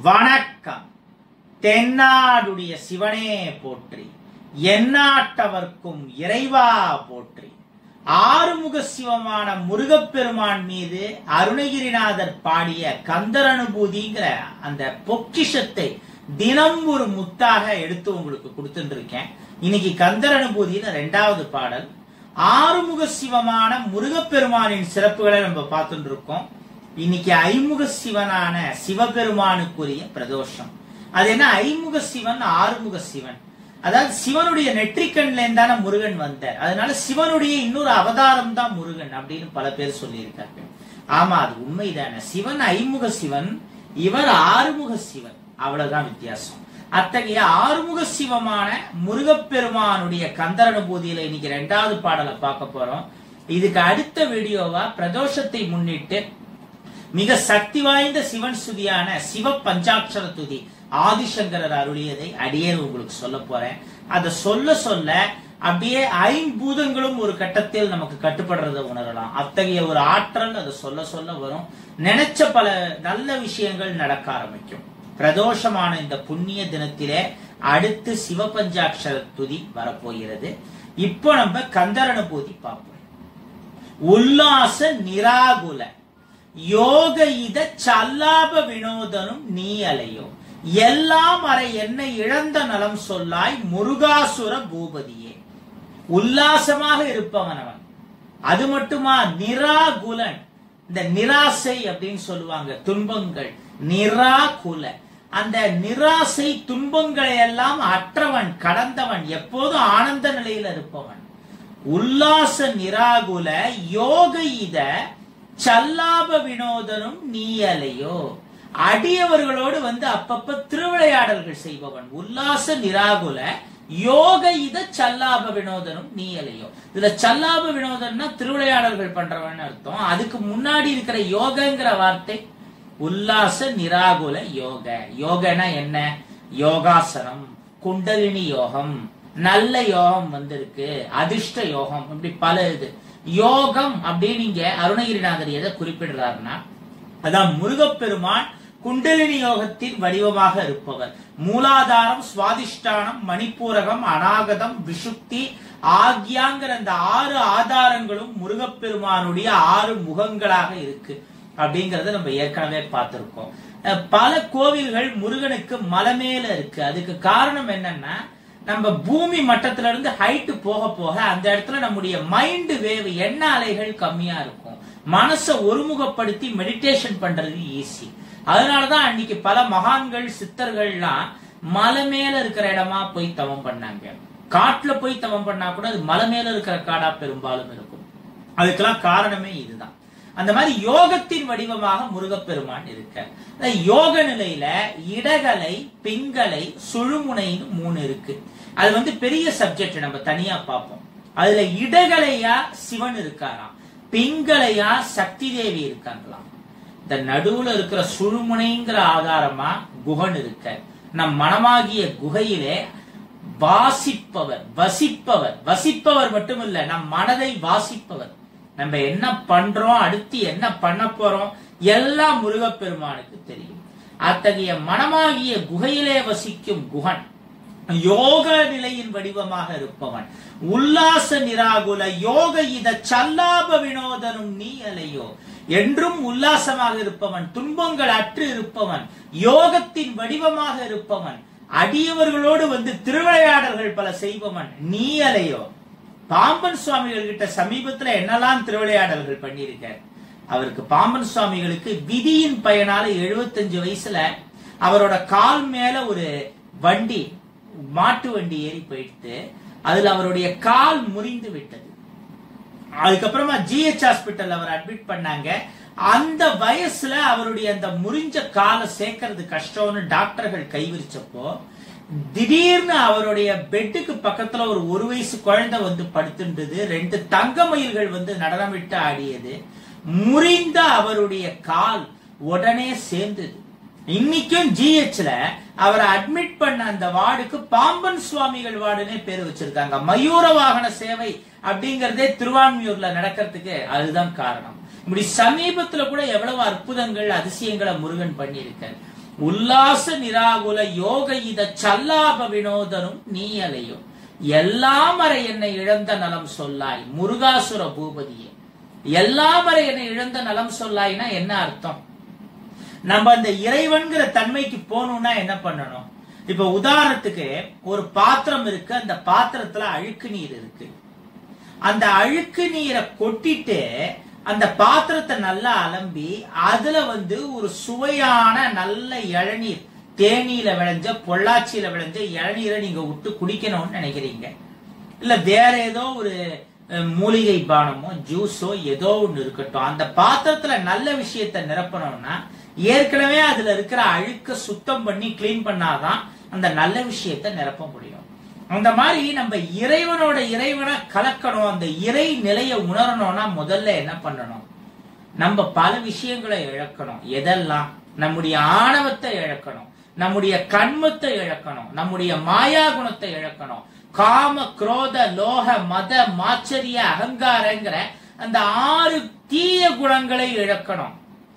வணக்கம் தென்னாடுடைய சிவனே போற்றி எந்நாட்டவர்க்கும் இறைவா போற்றி ஆறுமுக சிவமான முருகப்பெருமான் மீது அருணகிரிநாதர் பாடிய கந்தர் அனுபூதிங்கிற அந்த பொக்கிஷத்தை தினம் ஒரு முத்தாக எடுத்து உங்களுக்கு கொடுத்துருக்கேன் இன்னைக்கு கந்தர் அனுபூதியில ரெண்டாவது பாடல் ஆறுமுக சிவமான முருகப்பெருமானின் சிறப்புகளை நம்ம பார்த்துட்டு இருக்கோம் இன்னைக்கு ஐமுக சிவனான சிவபெருமானுக்குரிய பிரதோஷம் அது என்ன ஐமுக சிவன் ஆறுமுக சிவன் அதாவது சிவனுடைய நெற்றிக்கண்ல இருந்தான முருகன் வந்தார் அதனால சிவனுடைய இன்னொரு அவதாரம் தான் முருகன் அப்படின்னு பல பேர் சொல்லியிருக்காங்க ஆமா அது உண்மைதானே சிவன் ஐமுக சிவன் இவர் ஆறுமுக சிவன் அவ்வளவுதான் வித்தியாசம் அத்தகைய ஆறுமுக சிவமான முருகப்பெருமானுடைய கந்தர் அனுபூதியில இன்னைக்கு ரெண்டாவது பாடலை பார்க்க போறோம் இதுக்கு அடுத்த வீடியோவா பிரதோஷத்தை முன்னிட்டு மிக சக்தி வாய்ந்த சிவன் சுதியான சிவ பஞ்சாட்சர துதி ஆதிசங்கரர் அருளியதை அடியேன் உங்களுக்கு சொல்ல போறேன் அதை சொல்ல சொல்ல அப்படியே ஐம்பூதங்களும் ஒரு கட்டத்தில் நமக்கு கட்டுப்படுறதை உணரலாம் அத்தகைய ஒரு ஆற்றல் அதை சொல்ல சொல்ல வரும் நினைச்ச பல நல்ல விஷயங்கள் நடக்க ஆரம்பிக்கும் பிரதோஷமான இந்த புண்ணிய தினத்திலே அடுத்து சிவபஞ்சாட்சர துதி வரப்போகிறது இப்போ நம்ம கந்தர் அனுபூதி பார்ப்போம் உல்லாச நிராகுல யோக இத சல்லாப வினோதனும் நீ அலையோ எல்லாம் அறை என்னை இழந்த நலம் சொல்லாய் முருகாசுர பூபதியே உல்லாசமாக இருப்பவன் அவன் அது மட்டுமா நிராகுலன் இந்த நிராசை அப்படின்னு சொல்லுவாங்க துன்பங்கள் நிராகுல அந்த நிராசை துன்பங்களை எல்லாம் அற்றவன் கடந்தவன் எப்போதும் ஆனந்த நிலையில இருப்பவன் உல்லாச நிராகுல யோக இத சல்லாப வினோதனும் நீ அலையோ அடியவர்களோடு வந்து அப்பப்ப திருவிளையாடல்கள் செய்பவன் உல்லாச நிராகுல யோக இத சல்லாப வினோதனும் நீ அலையோ இதுல சல்லாப வினோதன்னா திருவிளையாடல்கள் பண்றவன் அர்த்தம் அதுக்கு முன்னாடி இருக்கிற யோகங்கிற வார்த்தை உல்லாச நிராகுல யோக யோகனா என்ன யோகாசனம் குண்டலினி யோகம் நல்ல யோகம் வந்திருக்கு அதிர்ஷ்ட யோகம் இப்படி பல இது யோகம் அப்படின்னு இங்க அருணகிரிநாதர் எதை குறிப்பிடுறாருன்னா அதான் முருகப்பெருமான் குண்டலினி யோகத்தின் வடிவமாக இருப்பவர் மூலாதாரம் சுவாதிஷ்டானம் மணிப்பூரகம் அநாகதம் விஷுப்தி ஆகியாங்கிற அந்த ஆறு ஆதாரங்களும் முருகப்பெருமானுடைய ஆறு முகங்களாக இருக்கு அப்படிங்கறத நம்ம ஏற்கனவே பார்த்திருக்கோம் பல கோவில்கள் முருகனுக்கு மலை மேல இருக்கு அதுக்கு காரணம் என்னன்னா நம்ம பூமி மட்டத்துல இருந்து ஹைட் போக போக அந்த இடத்துல நம்முடைய மைண்ட் வேவ் எண்ண அலைகள் கம்மியா இருக்கும் மனசை ஒருமுகப்படுத்தி மெடிடேஷன் பண்றது ஈஸி அதனாலதான் அன்னைக்கு பல மகான்கள் சித்தர்கள்லாம் மலை மேல இருக்கிற இடமா போய் தவம் பண்ணாங்க காட்டுல போய் தவம் பண்ணா கூட அது மலை மேல இருக்கிற காடா பெரும்பாலும் இருக்கும் அதுக்கெல்லாம் காரணமே இதுதான் அந்த மாதிரி யோகத்தின் வடிவமாக முருகப்பெருமான் இருக்க யோக நிலையில இடகலை பிங்கலை சுழுமுனைன்னு மூணு இருக்கு அது வந்து பெரிய சப்ஜெக்ட் நம்ம தனியா பார்ப்போம் அதுல இடகலையா சிவன் இருக்காராம் பிங்கலையா சக்தி தேவி இருக்காங்களாம் இந்த நடுவுல இருக்கிற சுழுமுனைங்கிற ஆதாரமா குகன் இருக்க நம் மனமாகிய குகையிலே வாசிப்பவர் வசிப்பவர் வசிப்பவர் மட்டுமில்ல நம் மனதை வாசிப்பவர் நம்ம என்ன பண்றோம் அடுத்து என்ன பண்ண போறோம் எல்லாம் முருகப்பெருமானுக்கு தெரியும் அத்தகைய மனமாகிய குகையிலே வசிக்கும் குகன் யோக நிலையின் வடிவமாக இருப்பவன் உல்லாச நிராகுல யோக இத சல்லாப வினோதனும் நீ அலையோ என்றும் உல்லாசமாக இருப்பவன் துன்பங்கள் அற்று இருப்பவன் யோகத்தின் வடிவமாக இருப்பவன் அடியவர்களோடு வந்து திருவிளையாடல்கள் பல செய்பவன் நீ அலையோ பாம்பன் சுவாமிகள் கிட்ட சமீபத்துல என்னெல்லாம் திருவிளையாடல்கள் பண்ணியிருக்கார் அவருக்கு பாம்பன் சுவாமிகளுக்கு விதியின் பயனால எழுபத்தஞ்சு வயசுல அவரோட கால் மேல ஒரு வண்டி மாட்டு வண்டி ஏறி போயிட்டு அதுல அவருடைய கால் முறிந்து விட்டது அதுக்கப்புறமா ஜிஹெச் ஹாஸ்பிட்டல் அவர் அட்மிட் பண்ணாங்க அந்த வயசுல அவருடைய அந்த முறிஞ்ச காலை சேர்க்கறது கஷ்டம்னு டாக்டர்கள் கைவிரிச்சப்போ திடீர்னு அவருடைய பெட்டுக்கு பக்கத்துல ஒரு ஒரு வயசு குழந்தை வந்து படுத்துன்றது ரெண்டு தங்க மயில்கள் வந்து நடனமிட்டு ஆடியது முறிந்த அவருடைய கால் உடனே சேர்ந்தது இன்னைக்கும் ஜிஹெச்ல அவரை அட்மிட் பண்ண அந்த வார்டுக்கு பாம்பன் சுவாமிகள் வார்டுனே பேர் வச்சிருக்காங்க மயூர வாகன சேவை அப்படிங்கறதே திருவான்மியூர்ல நடக்கிறதுக்கு அதுதான் காரணம் இப்படி சமீபத்துல கூட எவ்வளவு அற்புதங்கள் அதிசயங்களை முருகன் பண்ணியிருக்கார் உல்லாச நிராகுல யோக இத சல்லாப வினோதனும் நீ அலையோ எல்லாம் அறை என்னை இழந்த நலம் சொல்லாய் முருகாசுர பூபதியே எல்லாம் அறை என்னை இழந்த நலம் சொல்லாய்னா என்ன அர்த்தம் நம்ம அந்த இறைவன்கிற தன்மைக்கு போகணும்னா என்ன பண்ணணும் இப்ப உதாரணத்துக்கு ஒரு பாத்திரம் இருக்கு அந்த பாத்திரத்துல அழுக்கு நீர் இருக்கு அந்த அழுக்கு நீரை கொட்டிட்டு அந்த பாத்திரத்தை நல்லா அலம்பி அதுல வந்து ஒரு சுவையான நல்ல இளநீர் தேனியில விளைஞ்ச பொள்ளாச்சியில விளைஞ்ச இளநீரை நீங்க விட்டு குடிக்கணும்னு நினைக்கிறீங்க இல்ல வேற ஏதோ ஒரு அஹ், மூலிகை பானமோ ஜூஸோ ஏதோ ஒண்ணு இருக்கட்டும் அந்த பாத்திரத்துல நல்ல விஷயத்தை நிரப்பணும்னா ஏற்கனவே அதுல இருக்கிற அழுக்க சுத்தம் பண்ணி க்ளீன் பண்ணாதான் அந்த நல்ல விஷயத்தை நிரப்ப முடியும் அந்த மாதிரி நம்ம இறைவனோட இறைவனை கலக்கணும் அந்த இறை நிலையை உணரணும்னா முதல்ல என்ன பண்ணணும் நம்ம பல விஷயங்களை இழக்கணும் எதெல்லாம் நம்முடைய ஆணவத்தை இழக்கணும் நம்முடைய கண்மத்தை இழக்கணும் நம்முடைய மாயா குணத்தை இழக்கணும் காம குரோத லோக மத மாச்சரிய அகங்காரங்கிற அந்த ஆறு தீய குணங்களை இழக்கணும்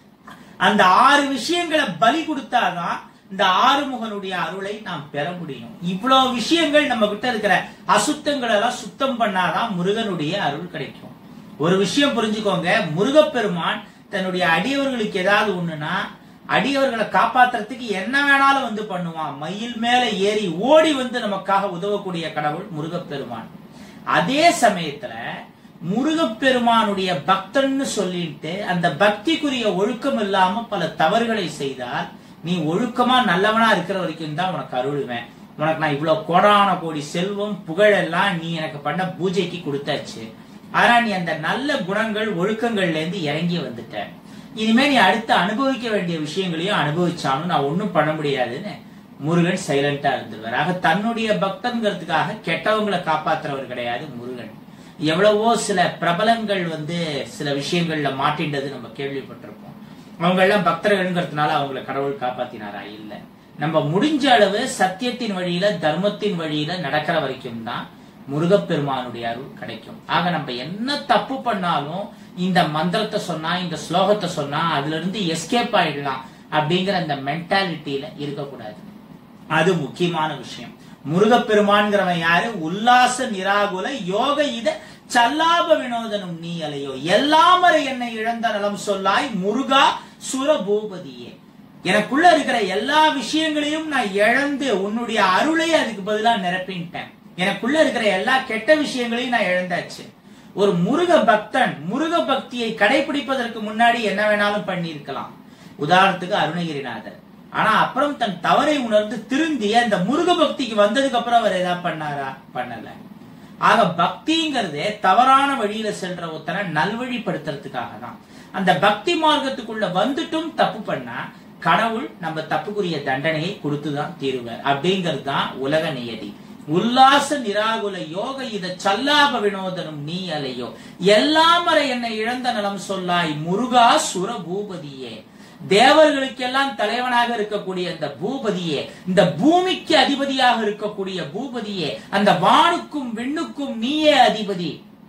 அந்த ஆறு விஷயங்களை பலி கொடுத்தாதான் இந்த ஆறுமுகனுடைய அருளை நாம் பெற முடியும் இவ்வளவு விஷயங்கள் நம்ம கிட்ட இருக்கிற அசுத்தங்களை எல்லாம் சுத்தம் பண்ணாதான் முருகனுடைய அருள் கிடைக்கும் ஒரு விஷயம் புரிஞ்சுக்கோங்க முருகப்பெருமான் தன்னுடைய அடியவர்களுக்கு ஏதாவது ஒண்ணுனா அடியவர்களை காப்பாத்துறதுக்கு என்ன வேணாலும் வந்து பண்ணுவான் மயில் மேல ஏறி ஓடி வந்து நமக்காக உதவக்கூடிய கடவுள் முருகப்பெருமான் அதே சமயத்துல முருகப்பெருமானுடைய பக்தன்னு சொல்லிட்டு அந்த பக்திக்குரிய ஒழுக்கம் இல்லாம பல தவறுகளை செய்தால் நீ ஒழுக்கமா நல்லவனா இருக்கிற வரைக்கும் தான் உனக்கு அருளுவேன் உனக்கு நான் இவ்வளவு கோடான கோடி செல்வம் புகழ் எல்லாம் நீ எனக்கு பண்ண பூஜைக்கு கொடுத்தாச்சு ஆனா நீ அந்த நல்ல குணங்கள் ஒழுக்கங்கள்ல இருந்து இறங்கி வந்துட்ட இனிமே நீ அடுத்து அனுபவிக்க வேண்டிய விஷயங்களையும் அனுபவிச்சாலும் நான் ஒண்ணும் பண்ண முடியாதுன்னு முருகன் சைலண்டா இருந்துருவார் ஆக தன்னுடைய பக்தங்கிறதுக்காக கெட்டவங்களை காப்பாத்துறவர் கிடையாது முருகன் எவ்வளவோ சில பிரபலங்கள் வந்து சில விஷயங்கள்ல மாட்டின்றது நம்ம கேள்விப்பட்டிருப்போம் அவங்க எல்லாம் பக்தர்கள்ங்கிறதுனால அவங்கள கடவுள் காப்பாத்தினாரா இல்ல நம்ம முடிஞ்ச அளவு சத்தியத்தின் வழியில தர்மத்தின் வழியில நடக்கிற வரைக்கும் தான் முருகப்பெருமானுடைய அருள் கிடைக்கும் ஆக நம்ம என்ன தப்பு பண்ணாலும் இந்த மந்திரத்தை சொன்னா இந்த ஸ்லோகத்தை சொன்னா அதுல இருந்து எஸ்கேப் ஆயிடலாம் அப்படிங்கிற அந்த மென்டாலிட்டியில இருக்கக்கூடாது அது முக்கியமான விஷயம் முருகப்பெருமான்கிறவன் யாரு உல்லாச நிராகுல யோக இத சல்லாப வினோதனும் நீ அலையோ எல்லாமறை என்னை இழந்த நலம் சொல்லாய் முருகா சுரபூபதியே எனக்குள்ள இருக்கிற எல்லா விஷயங்களையும் நான் இழந்து உன்னுடைய அருளை அதுக்கு பதிலா நிரப்பின்ட்டேன் எனக்குள்ள இருக்கிற எல்லா கெட்ட விஷயங்களையும் நான் இழந்தாச்சு ஒரு முருக பக்தன் முருக பக்தியை கடைபிடிப்பதற்கு முன்னாடி என்ன வேணாலும் பண்ணியிருக்கலாம் உதாரணத்துக்கு அருணகிரிநாதர் ஆனா அப்புறம் தன் தவறை உணர்ந்து திருந்தி அந்த முருக பக்திக்கு வந்ததுக்கு அப்புறம் அவர் ஏதாவது பண்ணாரா பண்ணல ஆக பக்திங்கிறதே தவறான வழியில செல்ற ஒருத்தனை நல்வழிப்படுத்துறதுக்காக தான் அந்த பக்தி மார்க்கத்துக்குள்ள வந்துட்டும் தப்பு பண்ணா கடவுள் நம்ம தப்புக்குரிய தண்டனையை கொடுத்துதான் தீருவார் அப்படிங்கிறது தான் உலக நியதி உல்லாச நிராகுல யோக இத சல்லாப வினோதனும் நீ அலையோ எல்லாம் வரை என்னை இழந்த நலம் சொல்லாய் முருகா சுர பூபதியே தேவர்களுக்கெல்லாம் தலைவனாக இருக்கக்கூடிய அந்த பூபதியே இந்த பூமிக்கு அதிபதியாக இருக்கக்கூடிய பூபதியே அந்த வானுக்கும் விண்ணுக்கும் நீயே அதிபதி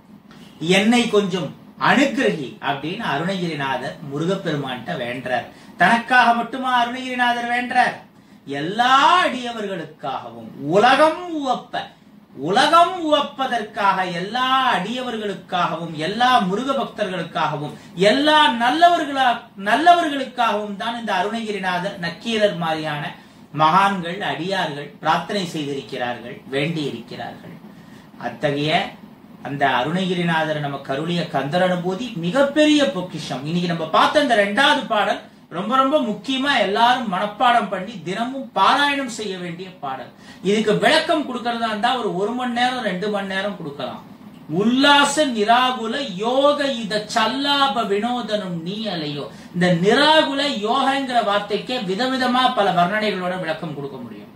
என்னை கொஞ்சம் அனுக்கிரகி அப்படின்னு அருணகிரிநாதர் முருகப்பெருமான்கிட்ட வேண்டார் தனக்காக மட்டுமா அருணகிரிநாதர் வேண்டார் எல்லா அடியவர்களுக்காகவும் உலகம் உவப்ப உலகம் உவப்பதற்காக எல்லா அடியவர்களுக்காகவும் எல்லா முருக பக்தர்களுக்காகவும் எல்லா நல்லவர்களா நல்லவர்களுக்காகவும் தான் இந்த அருணகிரிநாதர் நக்கீரர் மாதிரியான மகான்கள் அடியார்கள் பிரார்த்தனை செய்திருக்கிறார்கள் வேண்டி இருக்கிறார்கள் அத்தகைய அந்த அருணகிரிநாதர் நமக்கு அருளிய கந்தர் அனுபூதி மிகப்பெரிய பொக்கிஷம் இன்னைக்கு நம்ம பார்த்த இந்த ரெண்டாவது பாடல் ரொம்ப ரொம்ப முக்கியமா எல்லாரும் மனப்பாடம் பண்ணி தினமும் பாராயணம் செய்ய வேண்டிய பாடல் இதுக்கு விளக்கம் கொடுக்கறதா இருந்தா ஒரு ஒரு மணி நேரம் ரெண்டு மணி நேரம் கொடுக்கலாம் உல்லாச நிராகுல யோக இத சல்லாப வினோதனும் நீ அலையோ இந்த நிராகுல யோகங்கிற வார்த்தைக்கே விதவிதமா பல வர்ணனைகளோட விளக்கம் கொடுக்க முடியும்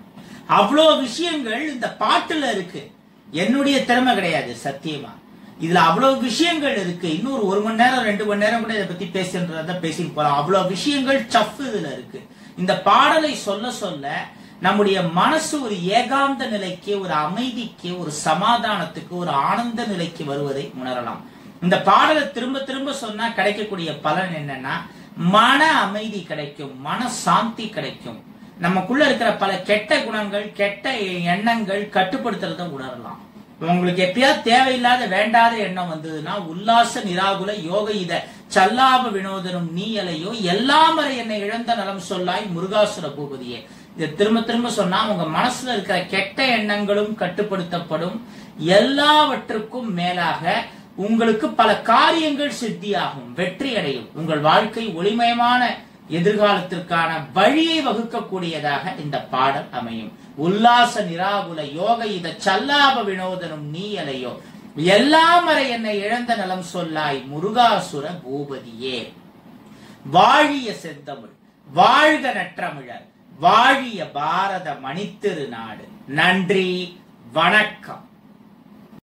அவ்வளோ விஷயங்கள் இந்த பாட்டுல இருக்கு என்னுடைய திறமை கிடையாது சத்தியமா இதுல அவ்வளவு விஷயங்கள் இருக்கு இன்னொரு ஒரு மணி நேரம் ரெண்டு மணி நேரம் கூட இதை பத்தி பேசுன்றத பேசிட்டு போலாம் அவ்வளவு விஷயங்கள் சஃப் இதுல இருக்கு இந்த பாடலை சொல்ல சொல்ல நம்முடைய மனசு ஒரு ஏகாந்த நிலைக்கு ஒரு அமைதிக்கு ஒரு சமாதானத்துக்கு ஒரு ஆனந்த நிலைக்கு வருவதை உணரலாம் இந்த பாடலை திரும்ப திரும்ப சொன்னா கிடைக்கக்கூடிய பலன் என்னன்னா மன அமைதி கிடைக்கும் மன சாந்தி கிடைக்கும் நமக்குள்ள இருக்கிற பல கெட்ட குணங்கள் கெட்ட எண்ணங்கள் கட்டுப்படுத்துறத உணரலாம் உங்களுக்கு எப்பயாவது தேவையில்லாத வேண்டாத எண்ணம் வந்ததுன்னா உல்லாச நிராகுல யோக இத சல்லாப வினோதனும் நீயலையோ எல்லாம் வரை என்னை இழந்த நலம் சொல்லாய் முருகாசுர பூபதியே இதை திரும்ப திரும்ப சொன்னா உங்க மனசுல இருக்கிற கெட்ட எண்ணங்களும் கட்டுப்படுத்தப்படும் எல்லாவற்றுக்கும் மேலாக உங்களுக்கு பல காரியங்கள் சித்தியாகும் வெற்றி அடையும் உங்கள் வாழ்க்கை ஒளிமயமான எதிர்காலத்திற்கான வழியை வகுக்கக்கூடியதாக இந்த பாடல் அமையும் உல்லாச நிராகுல யோக இத சல்லாப வினோதனும் நீயலையோ எல்லாம் வரை என்னை இழந்த நலம் சொல்லாய் முருகாசுர பூபதியே வாழிய செந்தமிழ் வாழ்க நற்றமிழர் வாழிய பாரத மணித்திரு நாடு நன்றி வணக்கம்